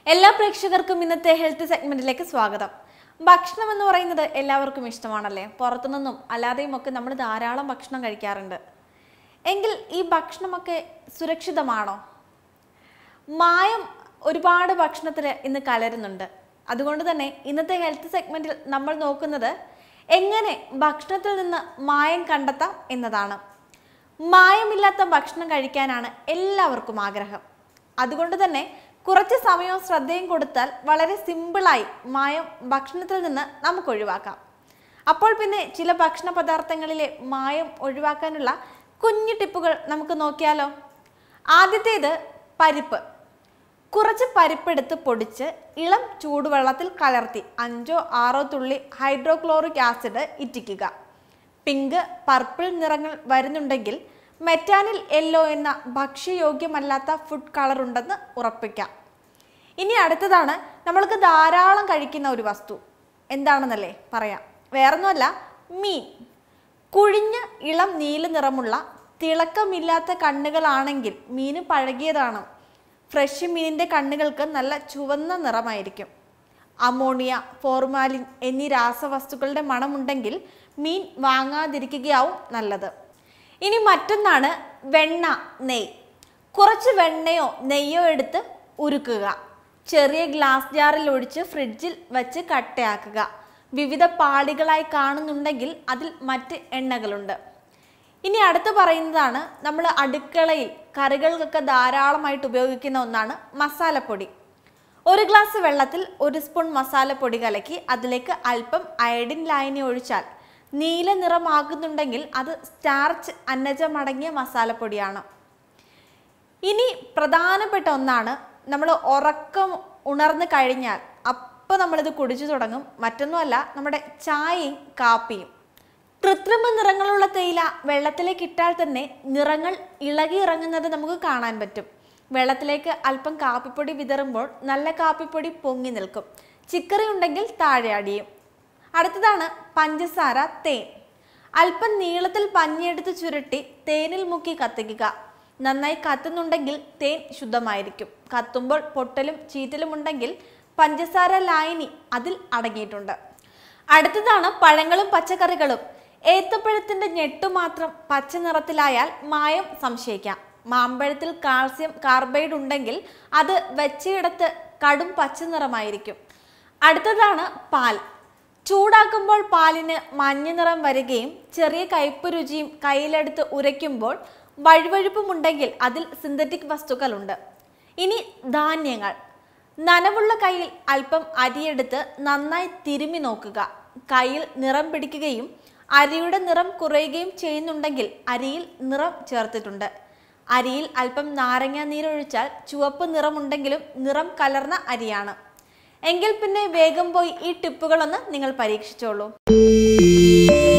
എല്ലാ പ്രേക്ഷകർക്കും ഇന്നത്തെ ഹെൽത്ത് സെഗ്മെന്റിലേക്ക് സ്വാഗതം ഭക്ഷണം എന്ന് പറയുന്നത് എല്ലാവർക്കും ഇഷ്ടമാണല്ലേ പുറത്തുനിന്നും അല്ലാതെയും ഒക്കെ നമ്മൾ ധാരാളം ഭക്ഷണം കഴിക്കാറുണ്ട് എങ്കിൽ ഈ ഭക്ഷണമൊക്കെ സുരക്ഷിതമാണോ മായം ഒരുപാട് ഭക്ഷണത്തിൽ ഇന്ന് കലരുന്നുണ്ട് അതുകൊണ്ട് തന്നെ ഇന്നത്തെ ഹെൽത്ത് സെഗ്മെന്റിൽ നമ്മൾ നോക്കുന്നത് എങ്ങനെ ഭക്ഷണത്തിൽ നിന്ന് മായം കണ്ടെത്താം എന്നതാണ് മായമില്ലാത്ത ഭക്ഷണം കഴിക്കാനാണ് എല്ലാവർക്കും ആഗ്രഹം അതുകൊണ്ട് തന്നെ കുറച്ച് സമയവും ശ്രദ്ധയും കൊടുത്താൽ വളരെ സിമ്പിളായി മായം ഭക്ഷണത്തിൽ നിന്ന് നമുക്ക് ഒഴിവാക്കാം അപ്പോൾ പിന്നെ ചില ഭക്ഷണ പദാർത്ഥങ്ങളിലെ മായം ഒഴിവാക്കാനുള്ള കുഞ്ഞു ടിപ്പുകൾ നമുക്ക് നോക്കിയാലോ ആദ്യത്തേത് പരിപ്പ് കുറച്ച് പരിപ്പെടുത്ത് പൊടിച്ച് ഇളം ചൂടുവെള്ളത്തിൽ കലർത്തി അഞ്ചോ ആറോ തുള്ളി ഹൈഡ്രോക്ലോറിക് ആസിഡ് ഇറ്റിക്കുക പിങ്ക് പർപ്പിൾ നിറങ്ങൾ വരുന്നുണ്ടെങ്കിൽ മെറ്റാനിൽ യെല്ലോ എന്ന ഭക്ഷ്യയോഗ്യമല്ലാത്ത ഫുഡ് കളർ ഉണ്ടെന്ന് ഉറപ്പിക്കാം ഇനി അടുത്തതാണ് നമ്മൾക്ക് ധാരാളം കഴിക്കുന്ന ഒരു വസ്തു എന്താണെന്നല്ലേ പറയാം വേറൊന്നുമല്ല മീൻ കുഴിഞ്ഞ ഇളം നീല നിറമുള്ള തിളക്കമില്ലാത്ത കണ്ണുകളാണെങ്കിൽ മീന് പഴകിയതാണ് ഫ്രഷ് മീനിൻ്റെ കണ്ണുകൾക്ക് നല്ല ചുവന്ന നിറമായിരിക്കും അമോണിയ ഫോർമാലിൻ എന്നീ രാസവസ്തുക്കളുടെ മണമുണ്ടെങ്കിൽ മീൻ വാങ്ങാതിരിക്കുകയാവും നല്ലത് ഇനി മറ്റൊന്നാണ് വെണ്ണ നെയ് കുറച്ച് വെണ്ണയോ നെയ്യോ എടുത്ത് ഉരുക്കുക ചെറിയ ഗ്ലാസ് ജാറിൽ ഒഴിച്ച് ഫ്രിഡ്ജിൽ വെച്ച് കട്ടയാക്കുക വിവിധ പാളികളായി കാണുന്നുണ്ടെങ്കിൽ അതിൽ മറ്റ് എണ്ണകളുണ്ട് ഇനി അടുത്ത് പറയുന്നതാണ് നമ്മൾ അടുക്കളയിൽ കറികൾക്കൊക്കെ ധാരാളമായിട്ട് ഉപയോഗിക്കുന്ന ഒന്നാണ് മസാലപ്പൊടി ഒരു ഗ്ലാസ് വെള്ളത്തിൽ ഒരു സ്പൂൺ മസാലപ്പൊടി കലക്കി അതിലേക്ക് അല്പം അയഡിൻ ലായനി ഒഴിച്ചാൽ നീല നിറമാകുന്നുണ്ടെങ്കിൽ അത് സ്റ്റാർച്ച് അന്നജമടങ്ങിയ മസാലപ്പൊടിയാണ് ഇനി പ്രധാനപ്പെട്ട ഒന്നാണ് നമ്മൾ ഉറക്കം ഉണർന്നു കഴിഞ്ഞാൽ അപ്പം നമ്മളിത് കുടിച്ചു തുടങ്ങും മറ്റൊന്നുമല്ല നമ്മുടെ ചായയും കാപ്പിയും കൃത്രിമ നിറങ്ങളുള്ള തേയില വെള്ളത്തിലേക്ക് ഇട്ടാൽ തന്നെ നിറങ്ങൾ ഇളകി ഇറങ്ങുന്നത് നമുക്ക് കാണാൻ പറ്റും വെള്ളത്തിലേക്ക് അല്പം കാപ്പിപ്പൊടി വിതറുമ്പോൾ നല്ല കാപ്പിപ്പൊടി പൊങ്ങി നിൽക്കും ചിക്കറി ഉണ്ടെങ്കിൽ താഴെ അടിയും അടുത്തതാണ് പഞ്ചസാര തേൻ അല്പം നീളത്തിൽ പഞ്ഞിയെടുത്ത് ചുരുട്ടി തേനിൽ മുക്കി കത്തിക്കുക നന്നായി കത്തുന്നുണ്ടെങ്കിൽ തേൻ ശുദ്ധമായിരിക്കും കത്തുമ്പോൾ പൊട്ടലും ചീറ്റലും ഉണ്ടെങ്കിൽ പഞ്ചസാര ലായനി അതിൽ അടങ്ങിയിട്ടുണ്ട് അടുത്തതാണ് പഴങ്ങളും പച്ചക്കറികളും ഏത്തപ്പഴത്തിന്റെ ഞെട്ടു മാത്രം പച്ച നിറത്തിലായാൽ മായം സംശയിക്കാം മാമ്പഴത്തിൽ കാൽസ്യം കാർബൈഡ് ഉണ്ടെങ്കിൽ അത് വെച്ചയിടത്ത് കടും പച്ച നിറമായിരിക്കും അടുത്തതാണ് പാൽ ചൂടാക്കുമ്പോൾ പാലിന് മഞ്ഞ നിറം വരികയും ചെറിയ കയ്പ് രുചിയും കയ്യിലെടുത്ത് ഉരയ്ക്കുമ്പോൾ വഴുവഴുപ്പുമുണ്ടെങ്കിൽ അതിൽ സിന്തറ്റിക് വസ്തുക്കളുണ്ട് ഇനി ധാന്യങ്ങൾ നനവുള്ള കയ്യിൽ അല്പം അരിയെടുത്ത് നന്നായി തിരുമ്മി നോക്കുക കയ്യിൽ നിറം പിടിക്കുകയും അരിയുടെ നിറം കുറയുകയും ചെയ്യുന്നുണ്ടെങ്കിൽ അരിയിൽ നിറം ചേർത്തിട്ടുണ്ട് അരിയിൽ അല്പം നാരങ്ങ നീരൊഴിച്ചാൽ ചുവപ്പ് നിറമുണ്ടെങ്കിലും നിറം കലർന്ന അരിയാണ് എങ്കിൽ പിന്നെ വേഗം പോയി ഈ ടിപ്പുകളൊന്ന് നിങ്ങൾ പരീക്ഷിച്ചോളൂ